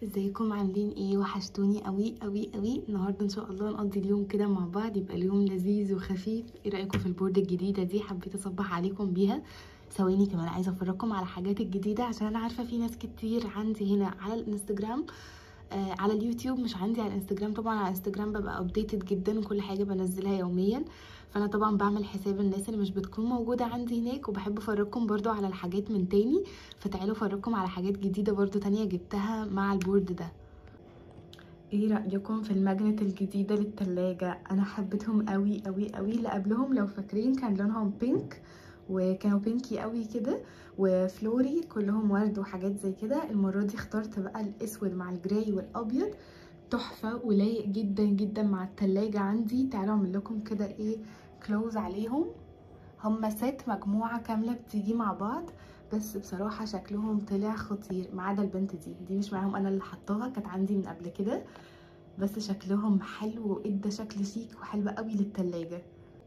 ازيكم عاملين ايه وحشتوني قوي قوي قوي النهارده ان شاء الله نقضي اليوم كده مع بعض يبقى اليوم لذيذ وخفيف ايه رايكم في البورد الجديده دي حبيت اصبح عليكم بيها ثواني كمان عايزه افرجكم على حاجات الجديده عشان انا عارفه في ناس كتير عندي هنا على الانستجرام آه على اليوتيوب مش عندي على الانستجرام طبعا على الانستجرام ببقى ابديتد جدا وكل حاجه بنزلها يوميا فانا طبعا بعمل حساب الناس اللي مش بتكون موجوده عندي هناك وبحب افرجكم برضو على الحاجات من تاني فتعالوا افرجكم على حاجات جديده برضو تانية جبتها مع البورد ده ايه رأيكم في الماجنت الجديدة للتلاجة انا حبيتهم قوي قوي قوي اللي قبلهم لو فاكرين كان لونهم بينك وكانوا بينكي قوي كده وفلوري كلهم ورد وحاجات زي كده المرة دي اخترت بقى الاسود مع الجراي والابيض تحفة ولايق جدا جدا مع التلاجة عندي تعالوا اعمل لكم كده ايه كلوز عليهم هما ست مجموعة كاملة بتيجي مع بعض بس بصراحة شكلهم طلع خطير ما عدا البنت دي دي مش معاهم انا اللي حطاها كانت عندي من قبل كده بس شكلهم حلو وادى شكل شيك وحلو قوي للتلاجة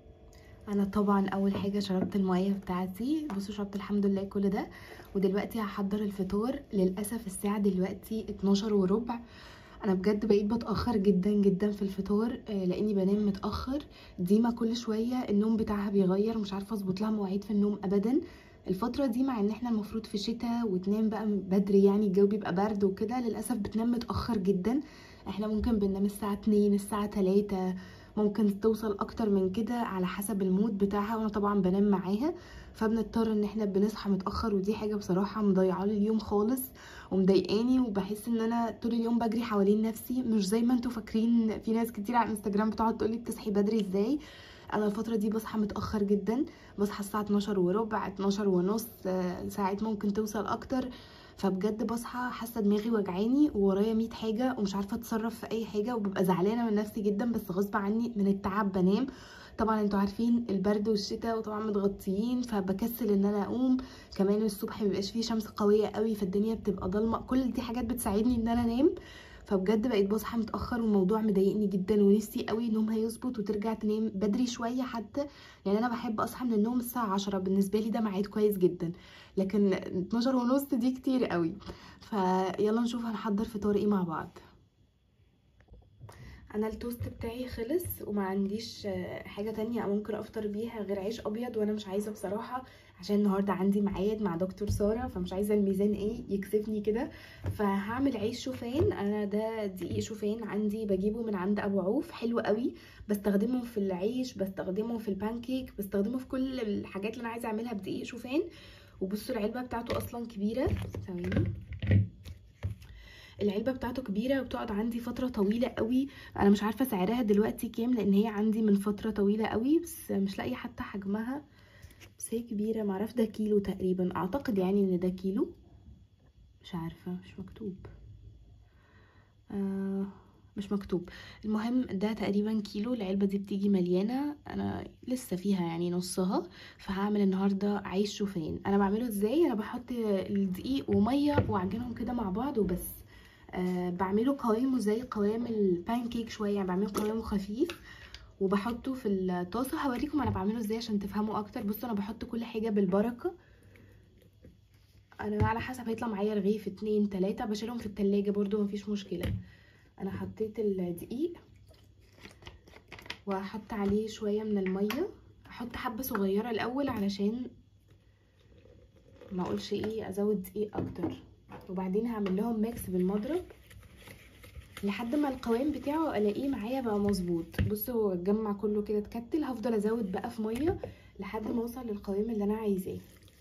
انا طبعا اول حاجه شربت الميه بتاعتي بصوا شربت الحمد لله كل ده ودلوقتي هحضر الفطار للاسف الساعه دلوقتي 12 وربع انا بجد بقيت بتاخر جدا جدا في الفطار لاني بنام متاخر ديما كل شويه النوم بتاعها بيغير مش عارفه اظبط لها مواعيد في النوم ابدا الفترة دي مع ان احنا المفروض في شتاء وتنام بقى بدري يعني الجو بيبقى برد وكده للأسف بتنام متأخر جدا احنا ممكن بننام الساعة 2 الساعة 3 ممكن توصل اكتر من كده على حسب المود بتاعها وانا طبعا بنام معاها فبنضطر ان احنا بنصحى متاخر ودي حاجه بصراحه مضيعه لي اليوم خالص ومضايقاني وبحس ان انا طول اليوم بجري حوالين نفسي مش زي ما انتوا فاكرين في ناس كتير على الانستجرام بتقعد تقولي بتصحي بدري ازاي انا الفتره دي بصحى متاخر جدا بصحى الساعه 12 وربع 12 ونص ساعات ممكن توصل اكتر فبجد بصحى حاسه دماغي وجعاني وورايا 100 حاجه ومش عارفه اتصرف في اي حاجه وببقى زعلانه من نفسي جدا بس غصب عني من التعب بنام طبعا انتوا عارفين البرد والشتاء وطبعا متغطيين فبكسل ان انا اقوم كمان الصبح مبيبقاش فيه شمس قويه قوي فالدنيا بتبقى ضلمه كل دي حاجات بتساعدني ان انا انام فبجد بقيت بصحى متاخر والموضوع مضايقني جدا ونفسي قوي نومها يظبط وترجع تنام بدري شويه حتى يعني انا بحب اصحى من النوم الساعه 10 بالنسبه لي ده ميعاد كويس جدا لكن 12 ونص دي كتير قوي فيلا نشوف هنحضر فطار ايه مع بعض انا التوست بتاعي خلص وما عنديش حاجه تانية ممكن افطر بيها غير عيش ابيض وانا مش عايزه بصراحه عشان النهارده عندي ميعاد مع دكتور ساره فمش عايزه الميزان ايه يكسفني كده فهعمل عيش شوفان انا ده دقيق شوفان عندي بجيبه من عند ابو عوف حلو قوي بستخدمه في العيش بستخدمه في البانكيك بستخدمه في كل الحاجات اللي انا عايزه اعملها بدقيق شوفان وبصوا العلبه بتاعته اصلا كبيره ثواني العلبه بتاعته كبيره وبتقعد عندي فتره طويله قوي انا مش عارفه سعرها دلوقتي كام لان هي عندي من فتره طويله قوي بس مش لاقيه حتى حجمها بس هي كبيره معرفش ده كيلو تقريبا اعتقد يعني ان ده كيلو مش عارفه مش مكتوب آه مش مكتوب المهم ده تقريبا كيلو العلبة دي بتيجي مليانة انا لسه فيها يعني نصها فهعمل النهاردة عيش شوفان انا بعمله ازاي انا بحط الدقيق ومية واعجنهم كده مع بعض وبس أه بعمله قوامه زي قوام البانكيك شوية يعني بعمله قوامه خفيف وبحطه في الطاسة هوريكم انا بعمله ازاي عشان تفهموا اكتر بصوا انا بحط كل حاجة بالبركة انا على حسب هيطلع معايا رغيف اتنين تلاتة بشيلهم في التلاجة برضو مفيش مشكلة انا حطيت الدقيق وهحط عليه شويه من الميه هحط حبه صغيره الاول علشان ما اقولش ايه ازود دقيق اكتر وبعدين هعمل لهم ميكس بالمضرب لحد ما القوام بتاعه الاقيه معايا بقى مظبوط بصوا اتجمع كله كده اتكتل هفضل ازود بقى في ميه لحد ما اوصل للقوام اللي انا عايزاه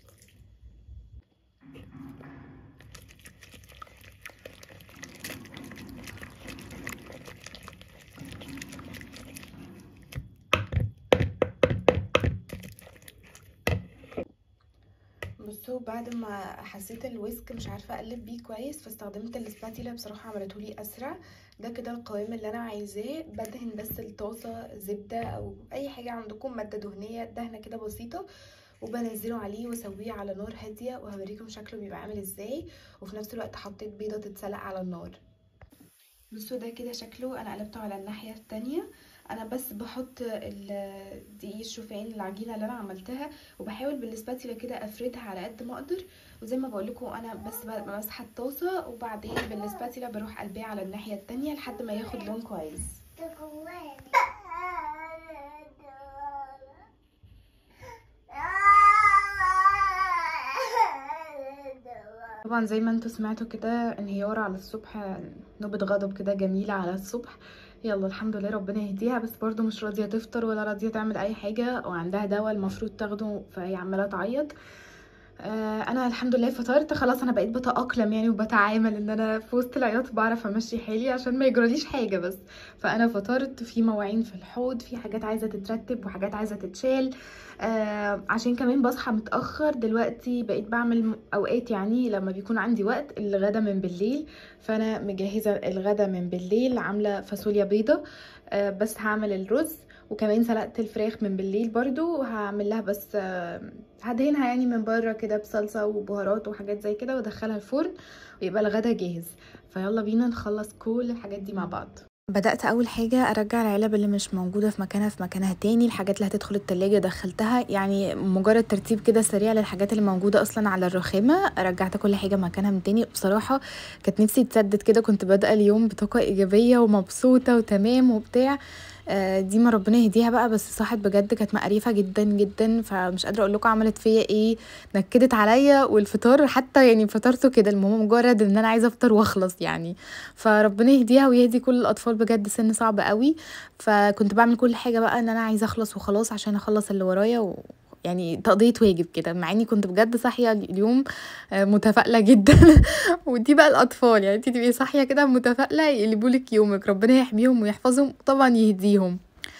بصوا بعد ما حسيت الويسك مش عارفه اقلب بيه كويس فاستخدمت السباتيلا بصراحه عملته لي اسرع ده كده القوام اللي انا عايزاه بدهن بس الطاسه زبده او اي حاجه عندكم ماده دهنيه دهنه كده بسيطه وبنزله عليه واسويه على نار هاديه وهوريكم شكله بيبقى عامل ازاي وفي نفس الوقت حطيت بيضه تتسلق على النار بصوا ده كده شكله انا قلبته على الناحيه التانية انا بس بحط ال- دقيق الشوفان العجينه اللي انا عملتها وبحاول بالسباتيلا كده افردها على قد ما اقدر وزي ما بقول لكم انا بس بمسح الطاسه وبعدين بالسباتيلا بروح قلبيه على الناحيه التانية لحد ما ياخد لون كويس طبعا زي ما انتوا سمعتوا كده انهيار على الصبح نوبة غضب كده جميلة على الصبح يلا الحمد لله ربنا يهديها بس برضو مش راضية تفطر ولا راضية تعمل اي حاجة وعندها دواء المفروض تاخده فهي عمالة تعيط آه، انا الحمد لله فطرت خلاص انا بقيت بتأقلم يعني وبتعامل ان انا في وسط العياط بعرف امشي حالي عشان ما يجراليش حاجة بس فانا فطرت في مواعين في الحوض في حاجات عايزة تترتب وحاجات عايزة تتشال آه عشان كمان بصحى متأخر دلوقتي بقيت بعمل م- اوقات يعني لما بيكون عندي وقت الغدا من بالليل فانا مجهزة الغدا من بالليل عاملة فاصوليا بيضة آه بس هعمل الرز وكمان سلقت الفراخ من بالليل برضو وهعمل لها بس آه هدهنها يعني من بره كده بصلصة وبهارات وحاجات زي كده وادخلها الفرن ويبقى الغدا جاهز فيلا بينا نخلص كل الحاجات دي مع بعض بدأت أول حاجة أرجع العلب اللي مش موجودة في مكانها في مكانها تاني الحاجات اللي هتدخل التلاجة دخلتها يعني مجرد ترتيب كده سريع للحاجات اللي موجودة أصلا على الرخامة رجعت كل حاجة مكانها من تاني بصراحة كانت نفسي تسدد كده كنت بادئة اليوم بطاقة إيجابية ومبسوطة وتمام وبتاع آه، دي ما ربنا يهديها بقى بس صاحت بجد كانت مقريفه جدا جدا فمش قادره اقول لكم عملت فيا ايه نكدت عليا والفطار حتى يعني فطرته كده المهم مجرد ان انا عايزه افطر واخلص يعني فربنا يهديها ويهدي كل الاطفال بجد سن صعب قوي فكنت بعمل كل حاجه بقى ان انا عايزه اخلص وخلاص عشان اخلص اللي ورايا و... يعني تقضية واجب كده مع اني كنت بجد صاحية اليوم آه، متفائلة جدا ودي بقى الاطفال يعني انتي تبقي صاحية كده متفائلة يقلبولك يومك ربنا يحميهم ويحفظهم طبعا يهديهم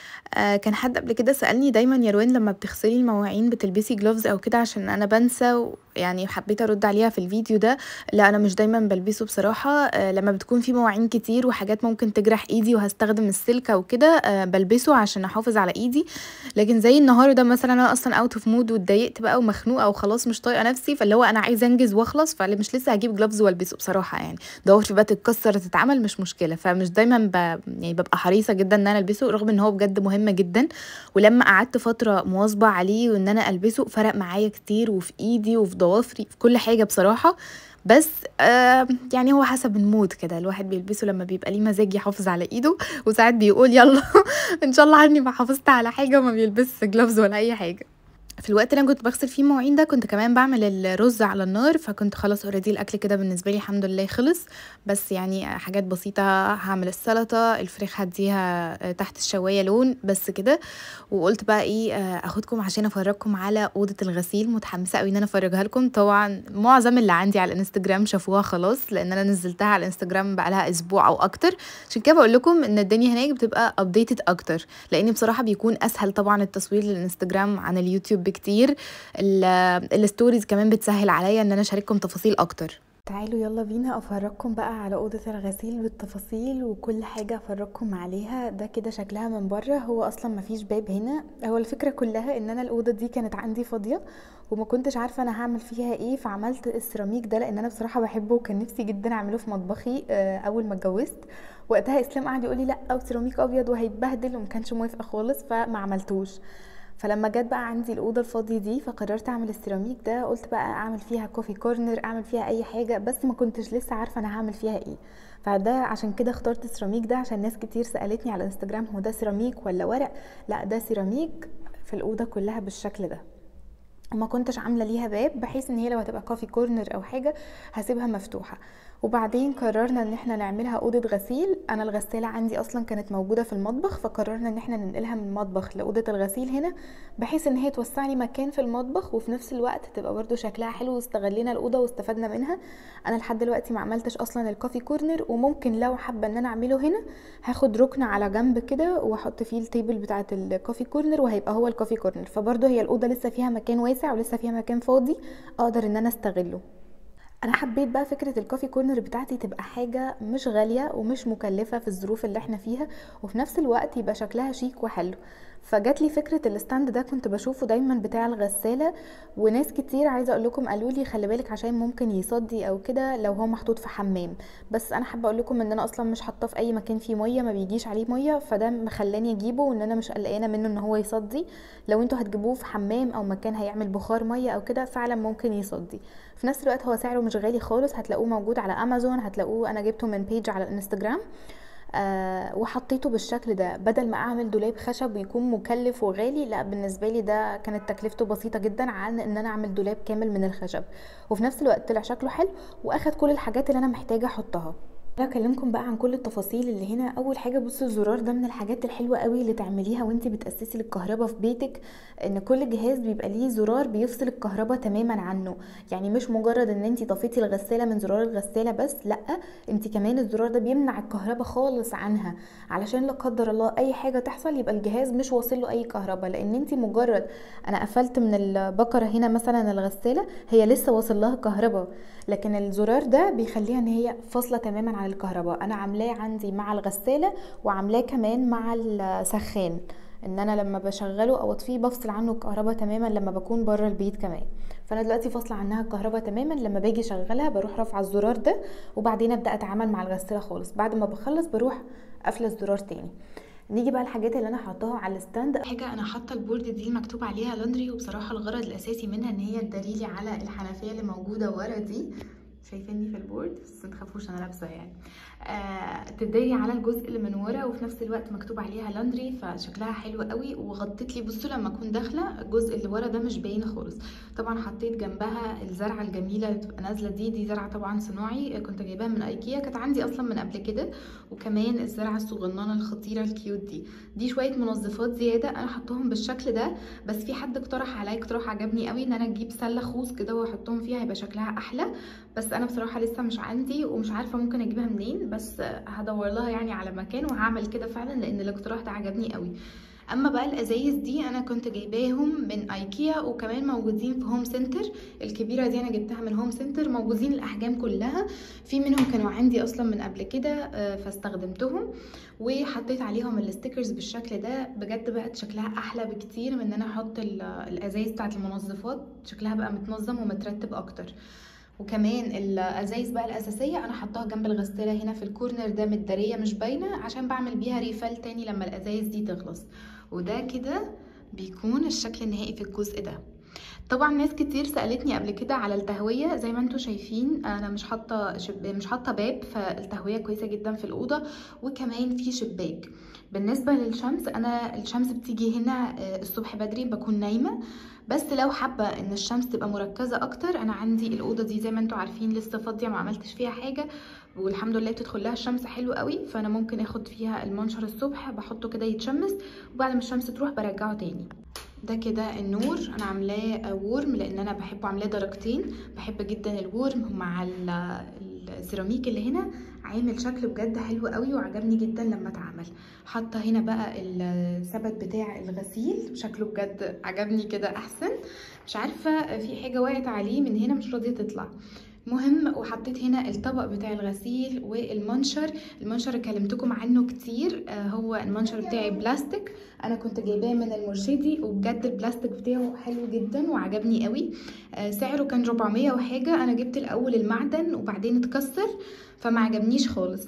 آه كان حد قبل كده سألني دايما يا روان لما بتغسلي المواعين بتلبسي جلوفز او كده عشان انا بنسى و- يعني حبيت ارد عليها في الفيديو ده لا انا مش دايما بلبسه بصراحة آه لما بتكون في مواعين كتير وحاجات ممكن تجرح ايدي وهستخدم السلكة وكده آه بلبسه عشان احافظ على ايدي لكن زي النهارده مثلا انا اصلا اوت اوف مود واتضايقت بقى ومخنوقه وخلاص مش طايقه نفسي فاللي هو انا عايزه انجز واخلص فمش لسه هجيب جلوفز والبسه بصراحه يعني ضوافري بقى تتكسر تتعمل مش مشكله فمش دايما ب... يعني ببقى حريصه جدا ان انا البسه رغم ان هو بجد مهم جدا ولما قعدت فتره مواظبه عليه وان انا البسه فرق معايا كتير وفي ايدي وفي ضوافري في كل حاجه بصراحه بس آه يعني هو حسب المود كده الواحد بيلبسه لما بيبقى ليه مزاج يحافظ على ايده وساعات بيقول يلا ان شاء الله عني ما حافظت على حاجه وما بيلبس جلوفز ولا اي حاجه في الوقت اللي انا كنت بغسل فيه المواعين ده كنت كمان بعمل الرز على النار فكنت خلاص اوريدي الاكل كده بالنسبه لي الحمد لله خلص بس يعني حاجات بسيطه هعمل السلطه الفراخ هديها تحت الشوايه لون بس كده وقلت بقى ايه آه، اخدكم عشان افرجكم على اوضه الغسيل متحمسه قوي ان انا افرجها لكم طبعا معظم اللي عندي على الانستجرام شافوها خلاص لان انا نزلتها على الانستجرام بقى لها اسبوع او اكتر عشان كده بقول لكم ان الدنيا هناك بتبقى ابديتد اكتر لان بصراحه بيكون اسهل طبعا التصوير للانستجرام عن اليوتيوب بكتير ال- الستوريز كمان بتسهل عليا ان انا اشارككم تفاصيل اكتر تعالوا يلا بينا افرجكم بقى على اوضه الغسيل بالتفاصيل وكل حاجه افرجكم عليها ده كده شكلها من بره هو اصلا مفيش باب هنا هو الفكره كلها ان انا الاوضه دي كانت عندي فاضيه وما كنتش عارفه انا هعمل فيها ايه فعملت السيراميك ده لان انا بصراحه بحبه وكان نفسي جدا اعمله في مطبخي آه، اول ما اتجوزت وقتها اسلام قعد يقول لي لا وسيراميك ابيض وهيتبهدل وما كانش موافقه خالص فما عملتوش فلما جت بقى عندي الاوضه الفاضيه دي فقررت اعمل السيراميك ده قلت بقى اعمل فيها كوفي كورنر اعمل فيها اي حاجه بس ما كنتش لسه عارفه انا هعمل فيها ايه فده عشان كده اخترت السيراميك ده عشان ناس كتير سالتني على انستجرام هو ده سيراميك ولا ورق لا ده سيراميك في الاوضه كلها بالشكل ده وما كنتش عامله ليها باب بحيث ان هي لو هتبقى كوفي كورنر او حاجه هسيبها مفتوحه وبعدين قررنا ان احنا نعملها اوضه غسيل انا الغساله عندي اصلا كانت موجوده في المطبخ فقررنا ان احنا ننقلها من المطبخ لاوضه الغسيل هنا بحيث ان هي توسع لي مكان في المطبخ وفي نفس الوقت تبقى برده شكلها حلو واستغلينا الاوضه واستفدنا منها انا لحد دلوقتي ما عملتش اصلا الكوفي كورنر وممكن لو حابه ان انا اعمله هنا هاخد ركن على جنب كده واحط فيه التيبل بتاعه الكوفي كورنر وهيبقى هو الكوفي كورنر فبرده هي الاوضه لسه فيها مكان واسع ولسه فيها مكان فاضي اقدر ان انا استغله انا حبيت بقى فكره الكوفي كورنر بتاعتي تبقى حاجه مش غاليه ومش مكلفه في الظروف اللي احنا فيها وفي نفس الوقت يبقى شكلها شيك وحلو فجات لي فكره الستاند ده كنت بشوفه دايما بتاع الغساله وناس كتير عايزه اقول لكم قالوا لي خلي بالك عشان ممكن يصدي او كده لو هو محطوط في حمام بس انا حابه اقول لكم ان انا اصلا مش حاطاه في اي مكان فيه ميه ما بيجيش عليه ميه فده مخلاني اجيبه وان انا مش قلقانه منه ان هو يصدي لو انتوا هتجيبوه في حمام او مكان هيعمل بخار ميه او كده فعلا ممكن يصدي في نفس الوقت هو سعره مش غالي خالص هتلاقوه موجود على امازون هتلاقوه انا جبته من بيج على الانستجرام آه وحطيته بالشكل ده بدل ما اعمل دولاب خشب ويكون مكلف وغالي لا بالنسبه لي ده كانت تكلفته بسيطه جدا عن ان انا اعمل دولاب كامل من الخشب وفي نفس الوقت طلع شكله حلو واخد كل الحاجات اللي انا محتاجه احطها انا اكلمكم بقى عن كل التفاصيل اللي هنا اول حاجه بصوا الزرار ده من الحاجات الحلوه قوي اللي تعمليها وانت بتاسسي الكهرباء في بيتك ان كل جهاز بيبقى ليه زرار بيفصل الكهرباء تماما عنه يعني مش مجرد ان انت طفيتي الغساله من زرار الغساله بس لا انت كمان الزرار ده بيمنع الكهرباء خالص عنها علشان لا قدر الله اي حاجه تحصل يبقى الجهاز مش واصل له اي كهرباء لان انت مجرد انا قفلت من البكره هنا مثلا الغساله هي لسه واصل لها كهرباء لكن الزرار ده بيخليها ان هي فاصله تماما عن الكهرباء انا عاملاه عندي مع الغساله وعاملاه كمان مع السخان ان انا لما بشغله او اطفيه بفصل عنه الكهرباء تماما لما بكون بره البيت كمان فانا دلوقتي فاصله عنها الكهرباء تماما لما باجي اشغلها بروح رافعه الزرار ده وبعدين ابدا اتعامل مع الغساله خالص بعد ما بخلص بروح قافله الزرار تاني نيجي بقى الحاجات اللي انا حطاها على الستاند حاجه انا حاطه البورد دي مكتوب عليها لاندري وبصراحه الغرض الاساسي منها ان هي تدليلي على الحنفيه اللي موجوده ورا دي شايفيني في البورد بس متخافوش انا لابسه يعني آه تداري على الجزء اللي من ورا وفي نفس الوقت مكتوب عليها لاندري فشكلها حلو قوي وغطت لي بصوا لما اكون داخله الجزء اللي ورا ده مش باين خالص طبعا حطيت جنبها الزرعه الجميله اللي بتبقى نازله دي دي زرعه طبعا صناعي كنت جايباها من ايكيا كانت عندي اصلا من قبل كده وكمان الزرعه الصغننه الخطيره الكيوت دي دي شويه منظفات زياده انا حطهم بالشكل ده بس في حد اقترح عليا اقتراح عجبني قوي ان انا اجيب سله خوص كده واحطهم فيها هيبقى شكلها احلى بس انا بصراحه لسه مش عندي ومش عارفه ممكن اجيبها منين بس هدور لها يعني على مكان وهعمل كده فعلا لان الاقتراح ده عجبني قوي اما بقى الازايز دي انا كنت جايباهم من ايكيا وكمان موجودين في هوم سنتر الكبيره دي انا جبتها من هوم سنتر موجودين الاحجام كلها في منهم كانوا عندي اصلا من قبل كده فاستخدمتهم وحطيت عليهم الستيكرز بالشكل ده بجد بقت شكلها احلى بكتير من ان انا احط الازايز بتاعت المنظفات شكلها بقى متنظم ومترتب اكتر وكمان الازايز بقى الاساسيه انا حطاها جنب الغساله هنا في الكورنر ده متداريه مش باينه عشان بعمل بيها ريفال تاني لما الازايز دي تخلص وده كده بيكون الشكل النهائي في الجزء ده طبعا ناس كتير سالتني قبل كده على التهويه زي ما انتم شايفين انا مش حاطه شب... مش حاطه باب فالتهويه كويسه جدا في الاوضه وكمان في شباك بالنسبه للشمس انا الشمس بتيجي هنا الصبح بدري بكون نايمه بس لو حابه ان الشمس تبقى مركزه اكتر انا عندي الاوضه دي زي ما انتم عارفين لسه فاضيه ما عملتش فيها حاجه والحمد لله بتدخل لها الشمس حلو قوي فانا ممكن اخد فيها المنشر الصبح بحطه كده يتشمس وبعد ما الشمس تروح برجعه تاني ده كده النور انا عاملاه وورم لان انا بحبه عاملاه درجتين بحب جدا الورم مع السيراميك اللي هنا عامل شكل بجد حلو قوي وعجبني جدا لما اتعمل حاطه هنا بقى السبت بتاع الغسيل شكله بجد عجبني كده احسن مش عارفه في حاجه وقعت عليه من هنا مش راضيه تطلع مهم وحطيت هنا الطبق بتاع الغسيل والمنشر المنشر اللي كلمتكم عنه كتير هو المنشر بتاعي بلاستيك انا كنت جايباه من المرشدي وبجد البلاستيك بتاعه حلو جدا وعجبني قوي سعره كان 400 وحاجه انا جبت الاول المعدن وبعدين اتكسر فما عجبنيش خالص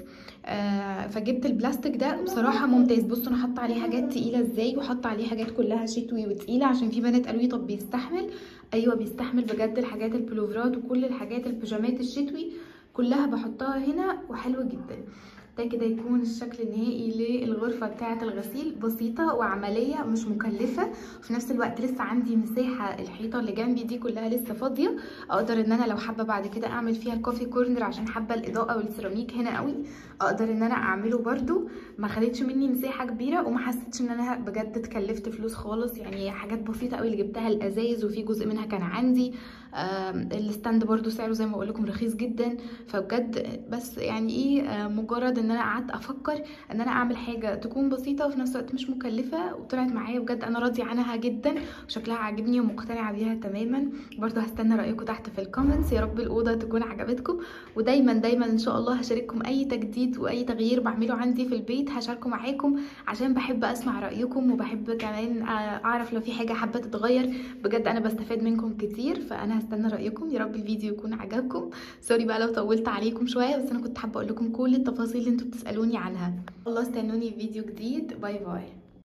آه فجبت البلاستيك ده بصراحه ممتاز بصوا انا حاطه عليه حاجات تقيله ازاي وحاطه عليه حاجات كلها شتوي وتقيله عشان في بنات قالوا لي طب بيستحمل ايوه بيستحمل بجد الحاجات البلوفرات وكل الحاجات البيجامات الشتوي كلها بحطها هنا وحلوه جدا ده كده يكون الشكل النهائي للغرفة بتاعة الغسيل بسيطة وعملية مش مكلفة وفي نفس الوقت لسه عندي مساحة الحيطة اللي جنبي دي كلها لسه فاضية اقدر ان انا لو حابة بعد كده اعمل فيها الكوفي كورنر عشان حابة الاضاءة والسيراميك هنا قوي اقدر ان انا اعمله برده ما خدتش مني مساحة كبيرة وما حسيتش ان انا بجد اتكلفت فلوس خالص يعني حاجات بسيطة قوي اللي جبتها الازايز وفي جزء منها كان عندي الستاند برده سعره زي ما بقول لكم رخيص جدا فبجد بس يعني ايه مجرد ان ان انا قعدت افكر ان انا اعمل حاجه تكون بسيطه وفي نفس الوقت مش مكلفه وطلعت معايا بجد انا راضيه عنها جدا وشكلها عاجبني ومقتنعه بيها تماما برضه هستنى رايكم تحت في الكومنتس يا رب الاوضه تكون عجبتكم ودايما دايما ان شاء الله هشارككم اي تجديد واي تغيير بعمله عندي في البيت هشاركه معاكم عشان بحب اسمع رايكم وبحب كمان اعرف لو في حاجه حابه تتغير بجد انا بستفاد منكم كتير فانا هستنى رايكم يا رب الفيديو يكون عجبكم سوري بقى لو طولت عليكم شويه بس انا كنت حابه اقول لكم كل التفاصيل اللي انتوا بتسالوني عنها الله استنوني في فيديو جديد باي باي